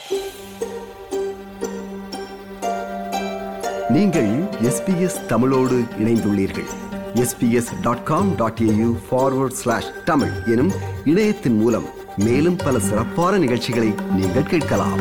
நீங்கள் எஸ்பிஎஸ் தமிழோடு இணைந்துள்ளீர்கள் SBS dot com dot AU forward slash Tamil எனும் இணையத்தின் மூலம் மேலும் பல சிறப்பான நிகழ்ச்சிகளை நீங்கள் கேட்கலாம்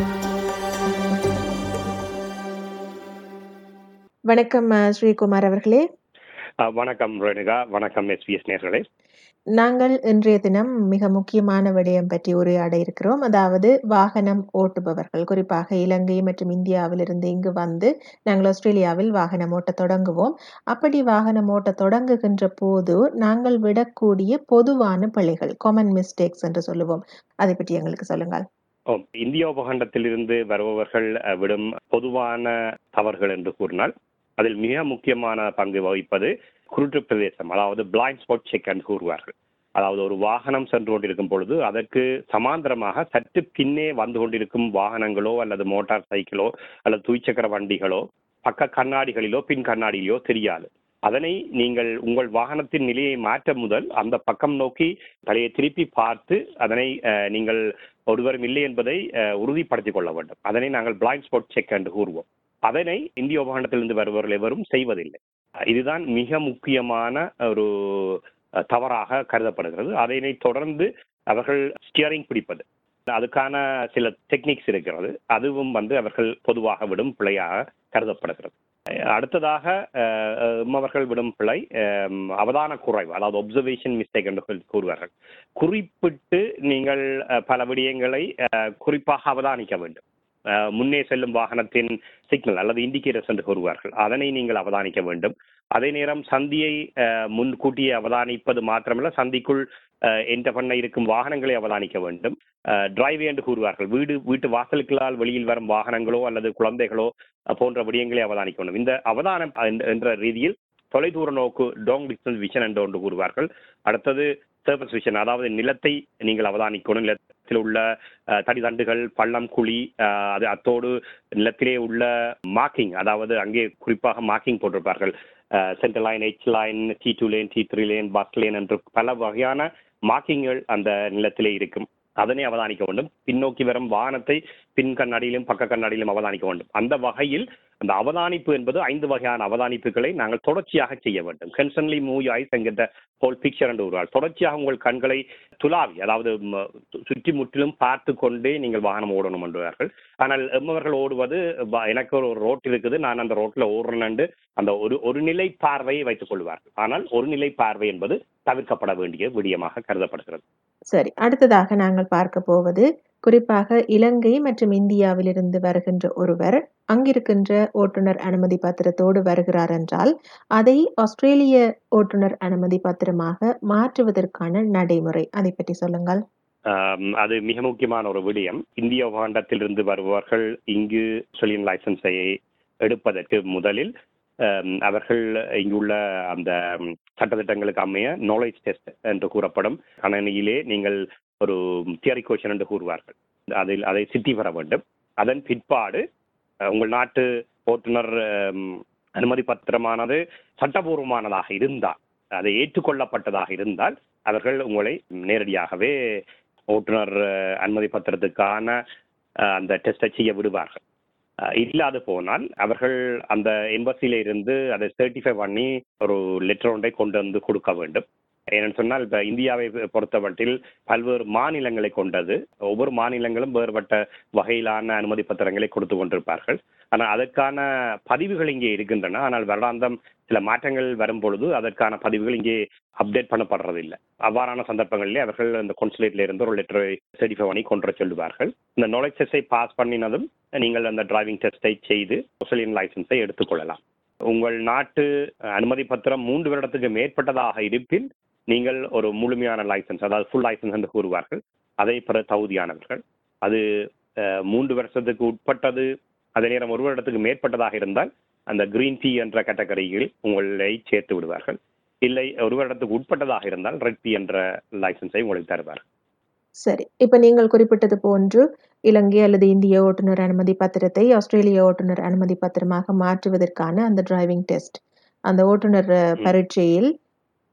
வணக்கம் அஹ், ஸ்ரீகுமார் அவர்களே அஹ் வணக்கம் ரேணுகா வணக்கம் எஸ்பிஎஸ் நேர்களே நாங்கள் இன்றைய தினம் மிக முக்கியமான விடயம் பற்றி உரையாட இருக்கிறோம் அதாவது வாகனம் ஓட்டுபவர்கள் குறிப்பாக இலங்கை மற்றும் இந்தியாவிலிருந்து இங்கு வந்து நாங்கள் ஆஸ்திரேலியாவில் வாகனம் ஓட்ட தொடங்குவோம் அப்படி வாகனம் ஓட்ட தொடங்குகின்ற போது நாங்கள் விடக்கூடிய பொதுவான பிழைகள் காமன் மிஸ்டேக்ஸ் என்று சொல்லுவோம் அதை பற்றி எங்களுக்கு சொல்லுங்கள் ஓ இந்திய உபகண்டத்திலிருந்து வருபவர்கள் அஹ், விடும் பொதுவான தவறுகள் என்று கூறினால் அதில் மிக முக்கியமான பங்கு வகிப்பது குருட்டு பிரதேசம் அதாவது பிளைண்ட் ஸ்பாட் செக் என்று கூறுவார்கள் அதாவது ஒரு வாகனம் சென்று கொண்டிருக்கும் பொழுது அதற்கு சமாந்தரமாக சற்று பின்னே வந்து கொண்டிருக்கும் வாகனங்களோ அல்லது மோட்டார் சைக்கிளோ அல்லது துய்ச்சக்கர வண்டிகளோ பக்க கண்ணாடிகளிலோ பின் கண்ணாடியிலோ தெரியாது அதனை நீங்கள் உங்கள் வாகனத்தின் நிலையை மாற்ற முதல் அந்த பக்கம் நோக்கி தலையை திருப்பி பார்த்து அதனை அஹ், நீங்கள் ஒருவரும் இல்லை என்பதை அஹ், உறுதிப்படுத்திக் கொள்ள வேண்டும் அதனை நாங்கள் பிளைண்ட் ஸ்பாட் செக் என்று கூறுவோம் அதனை இந்திய உபகண்டத்திலிருந்து வருபவர்கள் எவரும் செய்வதில்லை அஹ், இதுதான் மிக முக்கியமான ஒரு அஹ், தவறாக கருதப்படுகிறது அதனை தொடர்ந்து அவர்கள் ஸ்டியரிங் பிடிப்பது அதுக்கான சில டெக்னிக்ஸ் இருக்கிறது அதுவும் வந்து அவர்கள் பொதுவாக விடும் பிழையாக கருதப்படுகிறது அஹ், அடுத்ததாக அஹ், அஹ், அவர்கள் விடும் பிழை அஹ், அவதான குறைவு அதாவது ஒப்சர்வேஷன் மிஸ்டேக் என்று கூ- கூறுவார்கள் குறிப்பிட்டு நீங்கள் அஹ், பல விடயங்களை அஹ், குறிப்பாக அவதானிக்க வேண்டும் அஹ், முன்னே செல்லும் வாகனத்தின் சிக்னல் அல்லது இண்டிகேட்டர்ஸ் என்று கூறுவார்கள் அதனை நீங்கள் அவதானிக்க வேண்டும் அதே நேரம் சந்தியை அஹ், முன்கூட்டியே அவதானிப்பது மாத்திரமல்ல சந்திக்குள் என்ற பண்ண இருக்கும் வாகனங்களை அவதானிக்க வேண்டும் டிரைவே என்று கூறுவார்கள் வீடு வீட்டு வாசலுக்களால் வெளியில் வரும் வாகனங்களோ அல்லது குழந்தைகளோ அஹ், போன்ற விடயங்களை அவதானிக்க வேண்டும் இந்த அவதானம் என்ற- என்ற ரீதியில் தொலைதூர நோக்கு டாங் டிஸ்டன்ஸ் விஷன் என்று ஒன்று கூறுவார்கள் அடுத்தது சர்ஃபஸ் விஷன் அதாவது நிலத்தை நீங்கள் அவதானிக்கணும் நிலத்தில் உள்ள அஹ், தடி தண்டுகள் பள்ளம் குழி அஹ், அது அத்தோடு நிலத்திலே உள்ள மார்க்கிங் அதாவது அங்கே குறிப்பாக மார்க்கிங் போட்டிருப்பார்கள் central line H line T two lane T three lane bus lane என்று பல வகையான மார்க்கிங்கள் அந்த நிலத்திலே இருக்கும் அதனை அவதானிக்க வேண்டும் பின்னோக்கி வரும் வாகனத்தை பின் கண்ணாடியிலும் பக்க கண்ணாடியிலும் அவதானிக்க வேண்டும் அந்த வகையில் அந்த அவதானிப்பு என்பது ஐந்து வகையான அவதானிப்புகளை நாங்கள் தொடர்ச்சியாக செய்ய வேண்டும் கன்சன்லி மூவ் ஐஸ் என்கின்ற ஹோல் பிக்சர் என்று வருவார் தொடர்ச்சியாக உங்கள் கண்களை துலாவி அதாவது ம, சு- சுற்றி முற்றிலும் பார்த்து கொண்டே நீங்கள் வாகனம் ஓடணும் என்றார்கள் ஆனால் எம்மவர்கள் ஓடுவது வ- எனக்கு ஒரு ரோட் இருக்குது நான் அந்த ரோட்ல ஓடுறேன்னு அந்த ஒரு ஒரு நிலை பார்வையை வைத்துக் கொள்வார்கள் ஆனால் ஒரு நிலை பார்வை என்பது தவிர்க்கப்பட வேண்டிய விடயமாக கருதப்படுகிறது சரி அடுத்ததாக நாங்கள் பார்க்க போவது குறிப்பாக இலங்கை மற்றும் இந்தியாவிலிருந்து வருகின்ற ஒருவர் அங்கிருக்கின்ற ஓட்டுநர் அனுமதி பத்திரத்தோடு வருகிறார் என்றால் அதை ஆஸ்திரேலிய ஓட்டுநர் அனுமதி பத்திரமாக மாற்றுவதற்கான நடைமுறை அதை பற்றி சொல்லுங்கள் ஆம், அது மிக முக்கியமான ஒரு விடயம் இந்திய உபகண்டத்திலிருந்து வருபவர்கள் இங்கு சொல்லின் லைசன்ஸை எடுப்பதற்கு முதலில் ஆம், அவர்கள் இங்குள்ள அந்த ம், சட்டத்திட்டங்களுக்கு அமைய நாலேஜ் டெஸ்ட் என்று கூறப்படும் கணனியிலே நீங்கள் ஒரு தியரி கொஷன் என்று கூறுவார்கள் அதில் அதை சித்தி பெற வேண்டும் அதன் பிற்பாடு அஹ், உங்கள் நாட்டு ஓட்டுநர் ஆம், அனுமதி பத்திரமானது சட்டபூர்வமானதாக இருந்தால் அதை ஏற்றுக்கொள்ளப்பட்டதாக இருந்தால் அவர்கள் உங்களை நேரடியாகவே ஓட்டுநர் அஹ், அனுமதி பத்திரத்துக்கான அஹ், அந்த டெஸ்ட்டை செய்ய விடுவார்கள் அஹ், இல்லாது போனால் அவர்கள் அந்த எம்பசியில இருந்து அதை சர்டிஃபை பண்ணி ஒரு லெட்டர் ஒன்றை கொண்டு வந்து கொடுக்க வேண்டும் ஏன்னு சொன்னால் இப்ப இந்தியாவை பொறுத்தமட்டில் பல்வேறு மாநிலங்களை கொண்டது ஒவ்வொரு மாநிலங்களும் வேறுபட்ட வகையிலான அனுமதி பத்திரங்களை கொடுத்து கொண்டிருப்பார்கள் ஆனால் அதற்கான பதிவுகள் இங்கே இருக்கின்றன ஆனால் வருடாந்தம் சில மாற்றங்கள் வரும் பொழுது அதற்கான பதிவுகள் இங்கே அப்டேட் பண்ணப்படுறதில்லை அவ்வாறான சந்தர்ப்பங்களிலே அவர்கள் அந்த கொன்சுலேட்ல இருந்து ஒரு லெட்டரை சர்டிஃபை பண்ணி கொண்டு வர சொல்லுவார்கள் இந்த நாலேஜ் டெஸ்டை பாஸ் பண்ணினதும் நீங்கள் அந்த டிரைவிங் டெஸ்டை செய்து ஆஸ்திரேலியன் லைசன்ஸை எடுத்துக்கொள்ளலாம் உங்கள் நாட்டு அனுமதி பத்திரம் மூன்று வருடத்துக்கு மேற்பட்டதாக இருப்பின் நீங்கள் ஒரு முழுமையான லைசன்ஸ் அதாவது ஃபுல் லைசன்ஸ் என்று கூறுவார்கள் அதை பெற தகுதியானவர்கள் அது அஹ், மூன்று வருஷத்துக்கு உட்பட்டது அதே நேரம் ஒரு வருடத்துக்கு மேற்பட்டதாக இருந்தால் அந்த கிரீன் டீ என்ற கேட்டகரியில் உங்களை சேர்த்து விடுவார்கள் இல்லை ஒரு வருடத்துக்கு உட்பட்டதாக இருந்தால் ரெட் டீ என்ற லைசன்ஸை உங்களுக்கு தருவார்கள் சரி இப்ப நீங்கள் குறிப்பிட்டது போன்று இலங்கை அல்லது இந்திய ஓட்டுநர் அனுமதி பத்திரத்தை ஆஸ்திரேலிய ஓட்டுநர் அனுமதி பத்திரமாக மாற்றுவதற்கான அந்த டிரைவிங் டெஸ்ட் அந்த ஓட்டுநர் அஹ், ம். பரீட்சையில்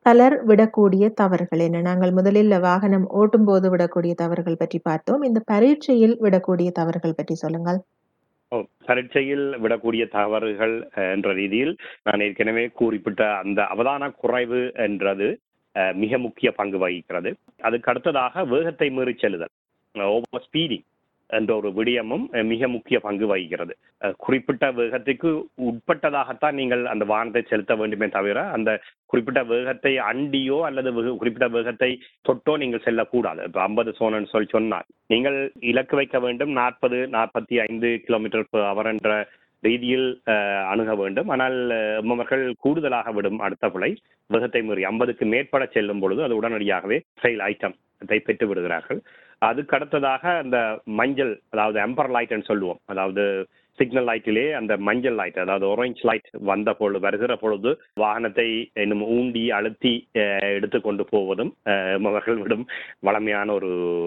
பலர் விடக்கூடிய தவறுகள் என்ன நாங்கள் முதலில் வாகனம் ஓட்டும் போது விடக்கூடிய தவறுகள் பற்றி பார்த்தோம் இந்த பரீட்சையில் விடக்கூடிய தவறுகள் பற்றி சொல்லுங்கள் ஓ, பரீட்சையில் விடக்கூடிய தவறுகள் அஹ், என்ற ரீதியில் நான் ஏற்கனவே குறிப்பிட்ட அந்த அவதான குறைவு என்றது அஹ், மிக முக்கிய பங்கு வகிக்கிறது அதுக்கு அடுத்ததாக வேகத்தை மீறி செல்லுதல் ஓவர் ஸ்பீடிங் என்ற ஒரு விடயமும் அஹ், மிக முக்கிய பங்கு வகிக்கிறது அஹ், குறிப்பிட்ட வேகத்துக்கு உட்பட்டதாகத்தான் நீங்கள் அந்த வாகனத்தை செலுத்த வேண்டுமே தவிர அந்த குறிப்பிட்ட வேகத்தை அண்டியோ அல்லது வெகு- குறிப்பிட்ட வேகத்தை தொட்டோ நீங்கள் செல்லக்கூடாது இப்போ ஐம்பது சோனன்னு சொல்லி சொன்னால் நீங்கள் இலக்கு வைக்க வேண்டும் நாற்பது நாற்பத்தி ஐந்து கிலோமீட்டர் per hour என்ற ரீதியில் அஹ், அணுக வேண்டும் ஆனால் அஹ், அவர்கள் கூடுதலாக விடும் அடுத்த பிழை வேகத்தை மீறி ஐம்பதுக்கு மேற்பட செல்லும் பொழுது அது உடனடியாகவே ஃபெயில் ஐட்டம் அதை பெற்று விடுகிறார்கள் அதுக்கு அடுத்ததாக அந்த மஞ்சள் அதாவது எம்பர் லைட்னு சொல்லுவோம் அதாவது சிக்னல் லைட்டிலே அந்த மஞ்சள் லைட் அதாவது orange லைட் வந்த பொழுது வருகிற பொழுது வாகனத்தை இன்னும் ஊண்டி அழுத்தி அஹ், எடுத்துக்கொண்டு போவதும் அஹ், அவர்கள் விடும் வளமையான ஒரு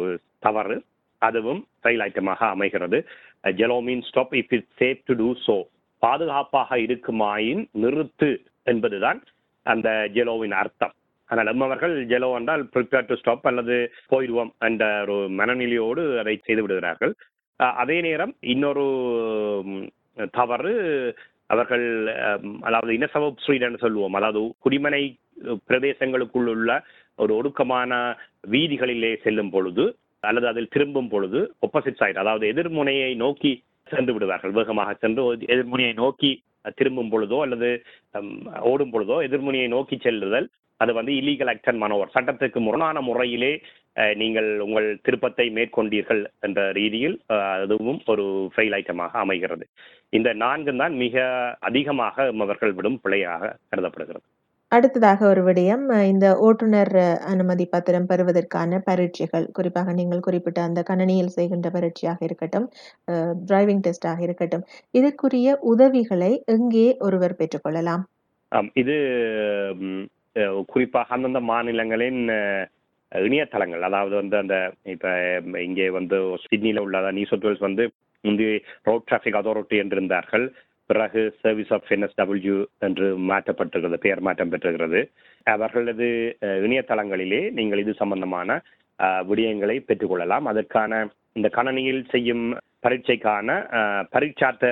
தவறு அதுவும் ஃபெயில் ஐட்டமாக அமைகிறது yellow mean stop if it safe to do so பாதுகாப்பாக இருக்குமாயின் நிறுத்து என்பதுதான் அந்த ஜெலோவின் அர்த்தம் ஆனால் நம்மவர்கள் ஜெலோ என்றால் ப்ரிப்பேர் டு ஸ்டாப் அல்லது போயிடுவோம் என்ற ஒரு மனநிலையோடு அதை செய்து விடுகிறார்கள் அஹ் அதே நேரம் இன்னொரு ம், தவறு அவர்கள் அம், அதாவது இனசவ ஸ்ட்ரீட் என்று சொல்லுவோம் அதாவது குடிமனை அஹ், பிரதேசங்களுக்குள் உள்ள ஒரு ஒடுக்கமான வீதிகளிலே செல்லும் பொழுது அல்லது அதில் திரும்பும் பொழுது ஒப்போசிட் சைடு அதாவது எதிர்முனையை நோக்கி சென்று விடுவார்கள் வேகமாக சென்று ஒரு எதிர்முனையை நோக்கி அஹ், திரும்பும் பொழுதோ அல்லது ஹம், ஓடும் பொழுதோ எதிர்முனையை நோக்கி செல்லுதல் அது வந்து இல்லீகல் ஆக்ஷன் மனோவர் சட்டத்துக்கு முரணான முறையிலே அஹ், நீங்கள் உங்கள் திருப்பத்தை மேற்கொண்டீர்கள் என்ற ரீதியில் அஹ், அதுவும் ஒரு ஃபெயில் ஐட்டமாக அமைகிறது இந்த நான்கு தான் மிக அதிகமாக அவர்கள் விடும் பிழையாக கருதப்படுகிறது அடுத்ததாக ஒரு விடயம் அஹ் இந்த ஓட்டுநர் அஹ், அனுமதி பத்திரம் பெறுவதற்கான பரீட்சைகள் குறிப்பாக நீங்கள் குறிப்பிட்ட அந்த கணனியில் செய்கின்ற பரீட்சையாக இருக்கட்டும் டிரைவிங் டெஸ்டாக இருக்கட்டும் இதற்குரிய உதவிகளை எங்கே ஒருவர் பெற்றுக்கொள்ளலாம் ஆம், இது ம், அஹ், குறிப்பாக அந்தந்த மாநிலங்களின் அஹ், இணையதளங்கள் அதாவது வந்து அந்த இப்ப ம், இங்கே வந்து சிட்னியில் உள்ள நியூ சவுத் வேல்ஸ் வந்து முந்தைய ரோட் டிராஃபிக் அத்தாரிட்டி என்று இருந்தார்கள் பிறகு சர்வீஸ் ஆஃப் என்எஸ்டபிள்யூ என்று மாற்றப்பட்டிருக்கிறது பெயர் மாற்றம் பெற்றிருக்கிறது அவர்களது அஹ், இணையதளங்களிலே நீங்கள் இது சம்பந்தமான அஹ், விடயங்களை பெற்றுக்கொள்ளலாம் அதற்கான இந்த கணனியில் செய்யும் பரீட்சைக்கான அஹ், பரீட்சார்த்த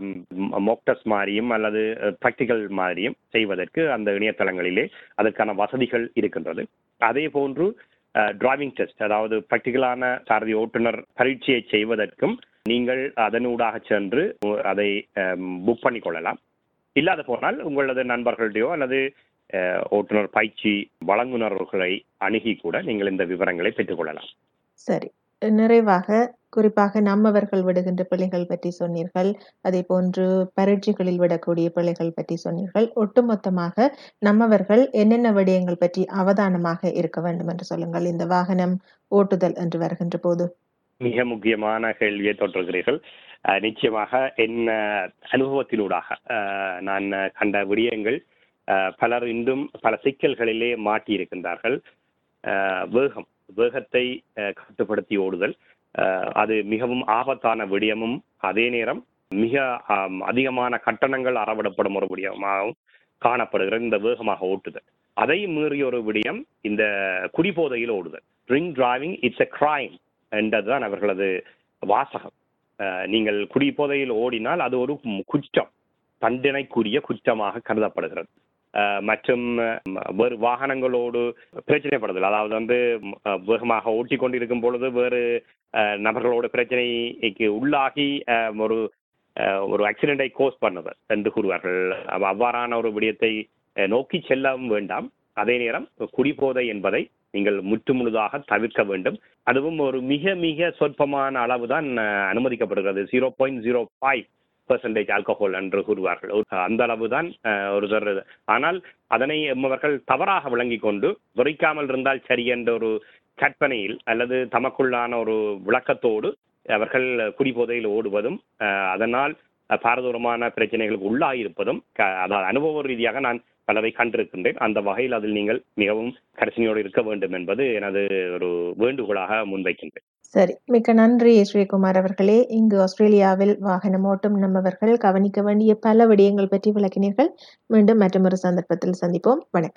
மோக்டஸ் மாதிரியும் அல்லது ப்ராக்டிக்கல் மாதிரியும் செய்வதற்கு அந்த இணையதளங்களிலே அதற்கான வசதிகள் இருக்கின்றது அதே போன்று டிரைவிங் டெஸ்ட் அதாவது ப்ராக்டிக்கலான சாரதி ஓட்டுநர் பரீட்சையை செய்வதற்கும் நீங்கள் அதனூடாக சென்று உ- அதை புக் பண்ணி கொள்ளலாம் இல்லாத போனால் உங்களது நண்பர்களுடையோ அல்லது அஹ், ஓட்டுநர் பயிற்சி வழங்குனர்களை அணுகி கூட நீங்கள் இந்த விவரங்களை பெற்றுக்கொள்ளலாம் சரி நிறைவாக குறிப்பாக நம்மவர்கள் விடுகின்ற பிள்ளைகள் பற்றி சொன்னீர்கள் அதே போன்று பரீட்சைகளில் விடக்கூடிய பிள்ளைகள் பற்றி சொன்னீர்கள் ஒட்டுமொத்தமாக நம்மவர்கள் என்னென்ன விடயங்கள் பற்றி அவதானமாக இருக்க வேண்டும் என்று சொல்லுங்கள் இந்த வாகனம் ஓட்டுதல் என்று வருகின்ற போது மிக முக்கியமான கேள்வியை தொற்றுகிறீர்கள் அஹ், நிச்சயமாக என் அஹ், அனுபவத்தினூடாக அஹ், நான் அஹ், கண்ட விடயங்கள் அஹ், பலர் இன்றும் பல சிக்கல்களிலே மாட்டியிருக்கின்றார்கள் அஹ், வேகம் வேகத்தை அஹ், கட்டுப்படுத்தி ஓடுதல் அஹ், அது மிகவும் ஆபத்தான விடயமும் அதே நேரம் மிக ஆம், அதிகமான கட்டணங்கள் அறவிடப்படும் ஒரு விடயமாகவும் காணப்படுகிறது இந்த வேகமாக ஓட்டுதல் அதை மீறிய ஒரு விடயம் இந்த குடிபோதையில் ஓடுதல் drink driving it's a crime என்றதுதான் அவர்களது வாசகம் அஹ், நீங்கள் குடிபோதையில் ஓடினால் அது ஒரு ம், குற்றம் தண்டனைக்குரிய குற்றமாக கருதப்படுகிறது அஹ், மற்றும் அஹ், வேறு வாகனங்களோடு பிரச்சனைப்படுதல் அதாவது வந்து ம், அஹ், வேகமாக ஓட்டி கொண்டிருக்கும் பொழுது வேறு அஹ், நபர்களோட பிரச்சனைக்கு உள்ளாகி அஹ், ஒரு அஹ், ஒரு ஆக்சிடென்டை கோஸ் பண்ணுதல் என்று கூறுவார்கள் அவ்- அவ்வாறான ஒரு விடயத்தை அஹ், நோக்கி செல்லவும் வேண்டாம் அதே நேரம் குடிபோதை என்பதை நீங்கள் முற்றுமுழுதாக தவிர்க்க வேண்டும் அதுவும் ஒரு மிக மிக சொற்பமான அளவு தான் அனுமதிக்கப்படுகிறது zero point zero five percentage alcohol என்று கூறுவார்கள் ஒரு- அந்த அளவு தான் ஒருத்தர் ஆனால் அதனை எம்மவர்கள் தவறாக விளங்கிக் கொண்டு விரைக்காமல் இருந்தால் சரி என்ற ஒரு கற்பனையில் அல்லது தமக்குள்ளான ஒரு விளக்கத்தோடு அவர்கள் குடிபோதையில் ஓடுவதும் அஹ், அதனால் அஹ், பாரதூரமான பிரச்சனைகளுக்கு உள்ளாயிருப்பதும் க- அதாவது அனுபவ ரீதியாக நான் பலரை கண்டிருக்கின்றேன் அந்த வகையில் அதில் நீங்கள் மிகவும் கரிசனையோடு இருக்க வேண்டும் என்பது எனது ஒரு வேண்டுகோளாக முன்வைக்கின்றேன் சரி மிக்க நன்றி ஸ்ரீகுமார் அவர்களே இங்கு ஆஸ்திரேலியாவில் வாகனம் ஓட்டும் நம்மவர்கள் கவனிக்க வேண்டிய பல விடயங்கள் பற்றி விளக்கினீர்கள் மீண்டும் மற்றொரு சந்தர்ப்பத்தில் சந்திப்போம் வணக்கம்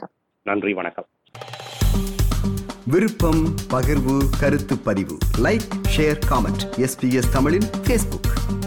நன்றி வணக்கம் விருப்பம் பகிர்வு கருத்து பதிவு லைக் ஷேர் காமெண்ட் எஸ்பிஎஸ் தமிழின் ஃபேஸ்புக்